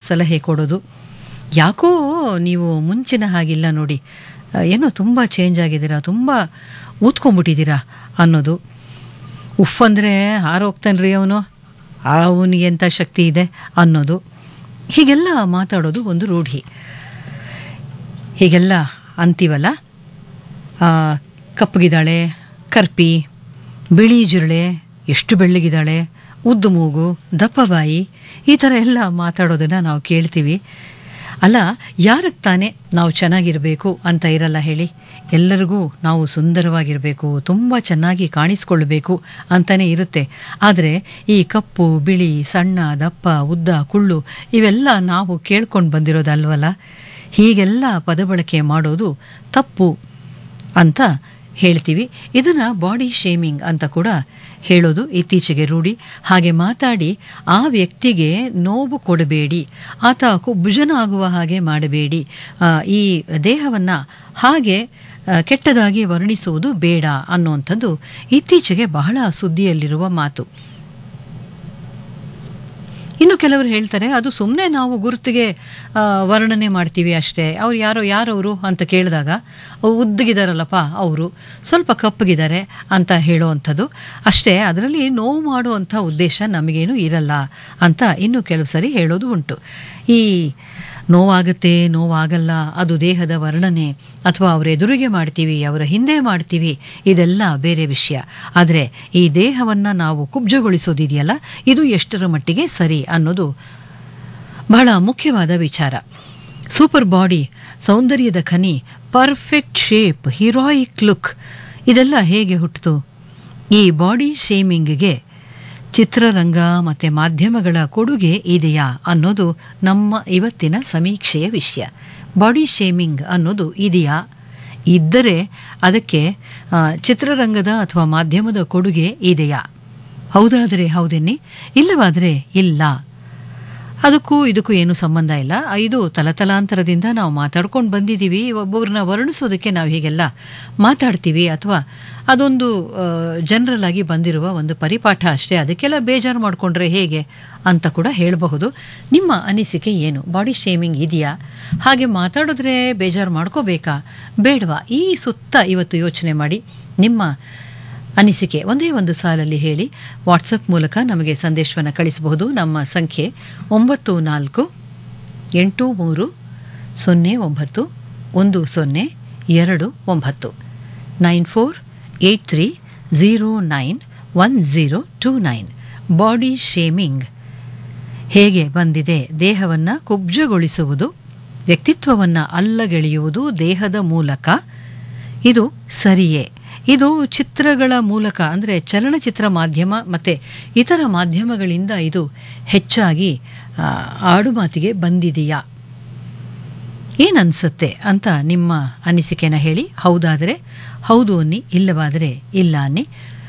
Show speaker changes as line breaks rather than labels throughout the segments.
ಸಲಹೆ ಕೊಡೋದು ಯಾಕೋ ನೀವು ಮುಂಚಿನ ಹಾಗಿಲ್ಲ ನೋಡಿ ಆ, ಏನೋ ತುಂಬ ಚೇಂಜ್ ಆಗಿದ್ದೀರಾ ತುಂಬ ಊದ್ಕೊಂಬಿಟ್ಟಿದ್ದೀರಾ ಅನ್ನೋದು ಉಫ್ ಅಂದರೆ ಹಾರೋಗ್ತಾನ್ರಿ ಅವನು ಅವನಿಗೆ ಎಂಥ ಶಕ್ತಿ ಇದೆ ಅನ್ನೋದು ಹೀಗೆಲ್ಲ ಮಾತಾಡೋದು ಒಂದು ರೂಢಿ ಹೀಗೆಲ್ಲ ಅಂತೀವಲ್ಲ ಆ, ಕಪ್ಪಗಿದ್ದಾಳೆ ಕರ್ಪಿ ಬಿಳಿ ಜಿರಳೆ ಎಷ್ಟು ಬೆಳ್ಳಗಿದ್ದಾಳೆ ಉದ್ದು ಮೂಗು ದಪ್ಪ ಬಾಯಿ ಈ ಥರ ಎಲ್ಲ ಮಾತಾಡೋದನ್ನು ನಾವು ಕೇಳ್ತೀವಿ ಅಲ್ಲ ಯಾರಿಗೆ ತಾನೇ ನಾವು ಚೆನ್ನಾಗಿರಬೇಕು ಅಂತ ಇರಲ್ಲ ಹೇಳಿ ಎಲ್ಲರಿಗೂ ನಾವು ಸುಂದರವಾಗಿರಬೇಕು ತುಂಬ ಚೆನ್ನಾಗಿ ಕಾಣಿಸ್ಕೊಳ್ಬೇಕು ಅಂತಲೇ ಇರುತ್ತೆ ಆದರೆ ಈ ಕಪ್ಪು ಬಿಳಿ ಸಣ್ಣ ದಪ್ಪ ಉದ್ದ ಕುಳ್ಳು ಇವೆಲ್ಲ ನಾವು ಕೇಳ್ಕೊಂಡು ಬಂದಿರೋದಲ್ವಲ್ಲ ಹೀಗೆಲ್ಲ ಪದಬಳಕೆ ಮಾಡೋದು ತಪ್ಪು ಅಂತ ಹೇಳ್ತೀವಿ ಇದನ್ನು ಬಾಡಿ ಶೇಮಿಂಗ್ ಅಂತ ಕೂಡ ಹೇಳೋದು ಇತ್ತೀಚೆಗೆ ರೂಢಿ ಹಾಗೆ ಮಾತಾಡಿ ಆ ವ್ಯಕ್ತಿಗೆ ನೋವು ಕೊಡಬೇಡಿ ಆತ ಕುಬ್ಜನ ಆಗುವ ಹಾಗೆ ಮಾಡಬೇಡಿ ಆ, ಈ ದೇಹವನ್ನು ಹಾಗೆ ಆ, ಕೆಟ್ಟದಾಗಿ ವರ್ಣಿಸುವುದು ಬೇಡ ಅನ್ನುವಂಥದ್ದು ಇತ್ತೀಚೆಗೆ ಬಹಳ ಸುದ್ದಿಯಲ್ಲಿರುವ ಮಾತು ಇನ್ನು ಕೆಲವರು ಹೇಳ್ತಾರೆ ಅದು ಸುಮ್ಮನೆ ನಾವು ಗುರುತಿಗೆ ಆ, ವರ್ಣನೆ ಮಾಡ್ತೀವಿ ಅಷ್ಟೇ ಅವ್ರು ಯಾರೋ ಯಾರವರು ಅಂತ ಕೇಳಿದಾಗ ಅವ್ ಉದ್ದಗಿದಾರಲ್ಲಪ್ಪ ಅವರು ಸ್ವಲ್ಪ ಕಪ್ಪಗಿದ್ದಾರೆ ಅಂತ ಹೇಳೋವಂಥದ್ದು ಅಷ್ಟೇ ಅದರಲ್ಲಿ ನೋವು ಮಾಡುವಂಥ ಉದ್ದೇಶ ನಮಗೇನು ಇರಲ್ಲ ಅಂತ ಇನ್ನು ಕೆಲವು ಸರಿ ಹೇಳೋದು ಉಂಟು ಈ ನೋವಾಗುತ್ತೆ ನೋವಾಗಲ್ಲ ಅದು ದೇಹದ ವರ್ಣನೆ ಅಥವಾ ಅವರ ಎದುರಿಗೆ ಮಾಡ್ತೀವಿ ಅವರ ಹಿಂದೆ ಮಾಡ್ತೀವಿ ಇದೆಲ್ಲ ಬೇರೆ ವಿಷಯ ಆದರೆ ಈ ದೇಹವನ್ನು ನಾವು ಕುಬ್ಜಗೊಳಿಸೋದಿದೆಯಲ್ಲ ಇದು ಎಷ್ಟರ ಮಟ್ಟಿಗೆ ಸರಿ ಅನ್ನೋದು ಬಹಳ ಮುಖ್ಯವಾದ ವಿಚಾರ ಸೂಪರ್ ಬಾಡಿ ಸೌಂದರ್ಯದ ಖನಿ ಪರ್ಫೆಕ್ಟ್ ಶೇಪ್ ಹೀರೋಯಿಕ್ ಲುಕ್ ಇದೆಲ್ಲ ಹೇಗೆ ಹುಟ್ಟಿತು ಈ ಬಾಡಿ ಶೇಮಿಂಗ್ಗೆ ಚಿತ್ರರಂಗ ಮತ್ತು ಮಾಧ್ಯಮಗಳ ಕೊಡುಗೆ ಇದೆಯಾ ಅನ್ನೋದು ನಮ್ಮ ಇವತ್ತಿನ ಸಮೀಕ್ಷೆಯ ವಿಷಯ ಬಾಡಿ ಶೇಮಿಂಗ್ ಅನ್ನೋದು ಇದೆಯಾ ಇದ್ದರೆ ಅದಕ್ಕೆ ಆ, ಚಿತ್ರರಂಗದ ಅಥವಾ ಮಾಧ್ಯಮದ ಕೊಡುಗೆ ಇದೆಯಾ ಹೌದಾದರೆ ಹೌದೆನ್ನಿ ಇಲ್ಲವಾದರೆ ಇಲ್ಲ ಅದಕ್ಕೂ ಇದಕ್ಕೂ ಏನು ಸಂಬಂಧ ಇಲ್ಲ ಇದು ತಲತಲಾಂತರದಿಂದ ನಾವು ಮಾತಾಡ್ಕೊಂಡು ಬಂದಿದ್ದೀವಿ ಒಬ್ಬೊಬ್ಬರನ್ನ ವರ್ಣಿಸೋದಕ್ಕೆ ನಾವು ಹೀಗೆಲ್ಲ ಮಾತಾಡ್ತೀವಿ ಅಥವಾ ಅದೊಂದು ಜನರಲ್ ಆಗಿ ಬಂದಿರುವ ಒಂದು ಪರಿಪಾಠ ಅಷ್ಟೇ ಅದಕ್ಕೆಲ್ಲ ಬೇಜಾರು ಮಾಡಿಕೊಂಡ್ರೆ ಹೇಗೆ ಅಂತ ಕೂಡ ಹೇಳಬಹುದು ನಿಮ್ಮ ಅನಿಸಿಕೆ ಏನು ಬಾಡಿ ಶೇಮಿಂಗ್ ಇದೆಯಾ ಹಾಗೆ ಮಾತಾಡಿದ್ರೆ ಬೇಜಾರು ಮಾಡ್ಕೋಬೇಕಾ ಬೇಡವಾ ಈ ಸುತ್ತ ಇವತ್ತು ಯೋಚನೆ ಮಾಡಿ ನಿಮ್ಮ ಅನಿಸಿಕೆ ಒಂದೇ ಒಂದು ಸಾಲಲ್ಲಿ ಹೇಳಿ ವಾಟ್ಸಪ್ ಮೂಲಕ ನಮಗೆ ಸಂದೇಶವನ್ನು ಕಳಿಸಬಹುದು ನಮ್ಮ ಸಂಖ್ಯೆ ಒಂಬತ್ತು ನಾಲ್ಕು ಎಂಟು ಮೂರು ಸೊನ್ನೆ ಒಂಬತ್ತು ಒಂದು ಸೊನ್ನೆ ಎರಡು ಒಂಬತ್ತು nine four eight three zero nine one zero two nine body shaming ಹೇಗೆ ಬಂದಿದೆ ದೇಹವನ್ನು ಕುಬ್ಜಗೊಳಿಸುವುದು ವ್ಯಕ್ತಿತ್ವವನ್ನು ಅಲ್ಲಗೆಳೆಯುವುದು ದೇಹದ ಮೂಲಕ ಇದು ಸರಿಯೇ ಇದು ಚಿತ್ರಗಳ ಮೂಲಕ ಅಂದರೆ ಚಲನಚಿತ್ರ ಮಾಧ್ಯಮ ಮತ್ತು ಇತರ ಮಾಧ್ಯಮಗಳಿಂದ ಇದು ಹೆಚ್ಚಾಗಿ ಆ, ಆಡುಮಾತಿಗೆ ಬಂದಿದೆಯಾ ಏನನ್ಸುತ್ತೆ ಅಂತ ನಿಮ್ಮ ಅನಿಸಿಕೆನ ಹೇಳಿ ಹೌದಾದರೆ ಹೌದು ಅನ್ನಿ ಇಲ್ಲವಾದರೆ ಇಲ್ಲ ಅನ್ನಿ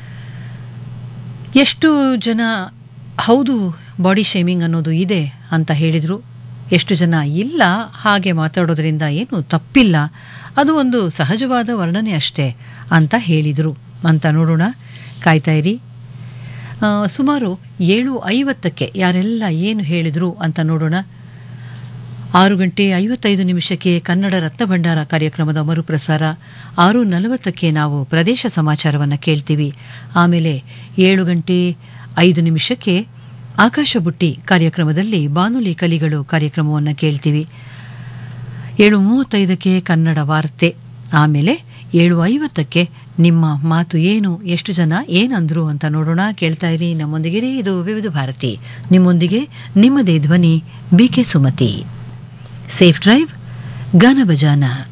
ಎಷ್ಟು ಜನ ಹೌದು ಬಾಡಿ ಶೇಮಿಂಗ್ ಅನ್ನೋದು ಇದೆ ಅಂತ ಹೇಳಿದರು ಎಷ್ಟು ಜನ ಇಲ್ಲ ಹಾಗೆ ಮಾತಾಡೋದ್ರಿಂದ ಏನು ತಪ್ಪಿಲ್ಲ ಅದು ಒಂದು ಸಹಜವಾದ ವರ್ಣನೆ ಅಷ್ಟೇ ಅಂತ ಹೇಳಿದರು ಅಂತ ನೋಡೋಣ ಕಾಯ್ತಾ ಇರಿ ಆ, ಸುಮಾರು ಏಳು ಐವತ್ತಕ್ಕೆ ಯಾರೆಲ್ಲ ಏನು ಹೇಳಿದರು ಅಂತ ನೋಡೋಣ ಆರು ಗಂಟೆ ಐವತ್ತೈದು ನಿಮಿಷಕ್ಕೆ ಕನ್ನಡ ರತ್ನ ಭಂಡಾರ ಕಾರ್ಯಕ್ರಮದ ಮರುಪ್ರಸಾರ ಆರು ನಲವತ್ತಕ್ಕೆ ನಾವು ಪ್ರದೇಶ ಸಮಾಚಾರವನ್ನು ಕೇಳ್ತೀವಿ ಆಮೇಲೆ ಏಳು ಗಂಟೆ ಐದು ನಿಮಿಷಕ್ಕೆ ಆಕಾಶ ಬುಟ್ಟಿ ಕಾರ್ಯಕ್ರಮದಲ್ಲಿ ಬಾನುಲಿ ಕಲಿಗಳು ಕಾರ್ಯಕ್ರಮವನ್ನು ಕೇಳ್ತೀವಿ ಏಳು ಮೂವತ್ತೈದಕ್ಕೆ ಕನ್ನಡ ವಾರ್ತೆ ಆಮೇಲೆ ಏಳು ಐವತ್ತಕ್ಕೆ ನಿಮ್ಮ ಮಾತು ಏನು ಎಷ್ಟು ಜನ ಏನಂದ್ರು ಅಂತ ನೋಡೋಣ ಕೇಳ್ತಾ ಇರಿ ನಮ್ಮೊಂದಿಗೆ ಇದು ವಿವಿಧ ಭಾರತಿ ನಿಮ್ಮೊಂದಿಗೆ ನಿಮ್ಮದೇ ಧ್ವನಿ B K Sumathi safe drive ಗಾನ ಬಜಾನ